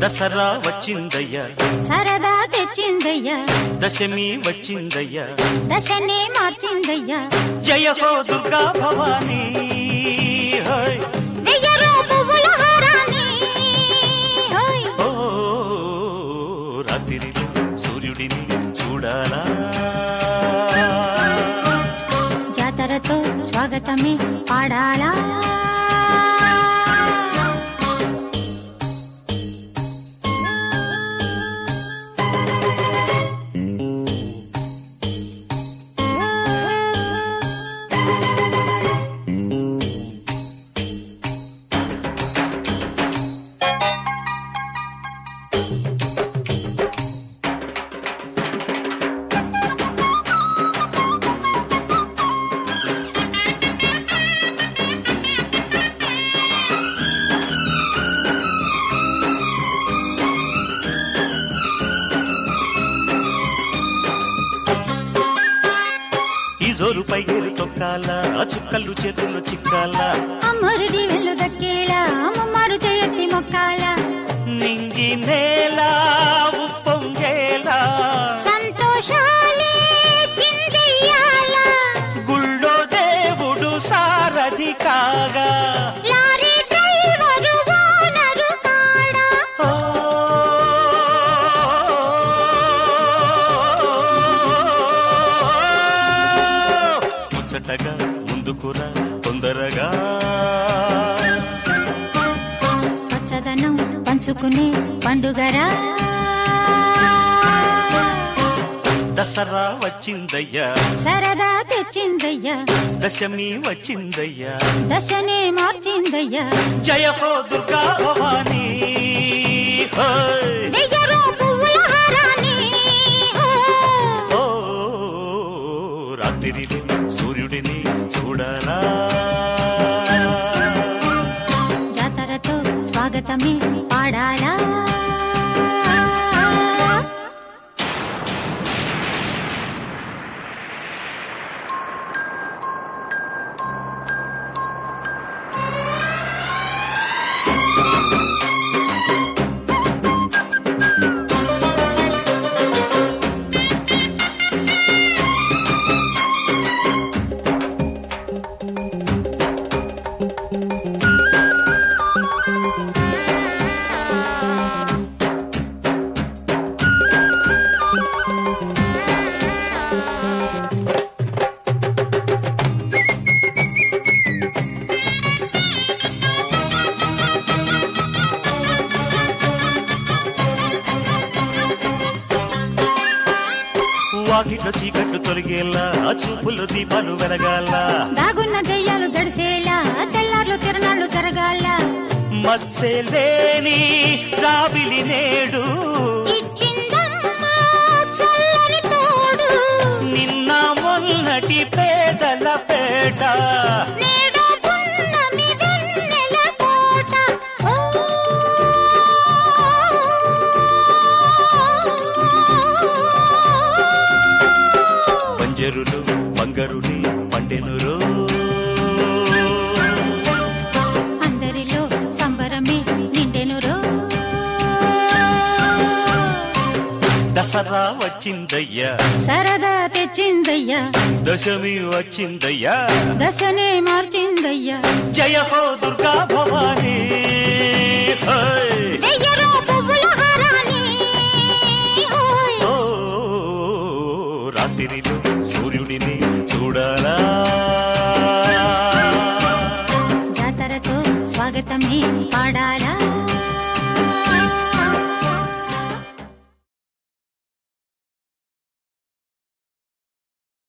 దసరా వచ్చిందయ్యా సరదా తెచ్చిందయ్యా దశమి వచ్చిందయ్యా దశనే మార్చిందయ్యా జయ హో దుర్గా భవానీ హై. వెయ్యరు పువ్వుల హారాన్ని హోయ్. ఓ రాత్రి సూర్యుడిని చూడాలా జాతరతో స్వాగతమే పాడాలా ఈ జోరు పైగేరు తొక్కాలా ఆ చుక్కలు చేతుల్లో చిక్కాలా అమ్మరుది వెళ్ళు దక్కేలా అమ్మమ్మారు చేయత్తి మొక్కాల నింగి నేల ఉప్పొంగేలా సంతోషాలే చిందెయ్యాల గుళ్ళో దేవుడు సారథి కాగా లారీ డ్రైవరు ఓనరు కాడా ఓ ముచ్చటగా ముందుకురా తొందరగా పచ్చదనం పంచుకునే పండుగరా దసరా వచ్చిందయ్యా సరదా తెచ్చిందయ్యా దశమి వచ్చిందయ్యా దశనే మార్చిందయ్యా జయ హో దుర్గా భవానీ హై. వెయ్యరు పువ్వుల హారాన్ని హో. ఓ రాత్రి సూర్యుడిని చూడాలా జాతరతో స్వాగతమే పాడాలా వాకిట్లో చీకట్లు తొలగేలా ఆ చూపుల్లో దీపాలు వెలగాల దాగున్న దెయ్యాలు జడిసేలా తెల్లార్లు తిరణాళ్ళు జరగాల మత్సే లేని జాబిలి నేడు ఇచ్చిందమ్మా చల్లని తోడు నిన్న మొన్నటి పేదల పేట నేడు పున్నమి వెన్నెల కోట ఓ పంజరులు బంగరుని పండెనురో అందరిలో సంబరమే నిండెనురో దసరా వచ్చిందయ్యా సరదా తెచ్చిందయ్యా దశమి వచ్చిందయ్యా దశనే మార్చిందయ్యా జయ హో దుర్గా భవానీ హై. వెయ్యరు పువ్వుల హారాన్ని హోయ్. ఓ రాత్రిలో సూర్యుడిని చూడాలా జాతరతో స్వాగతమే పాడాలా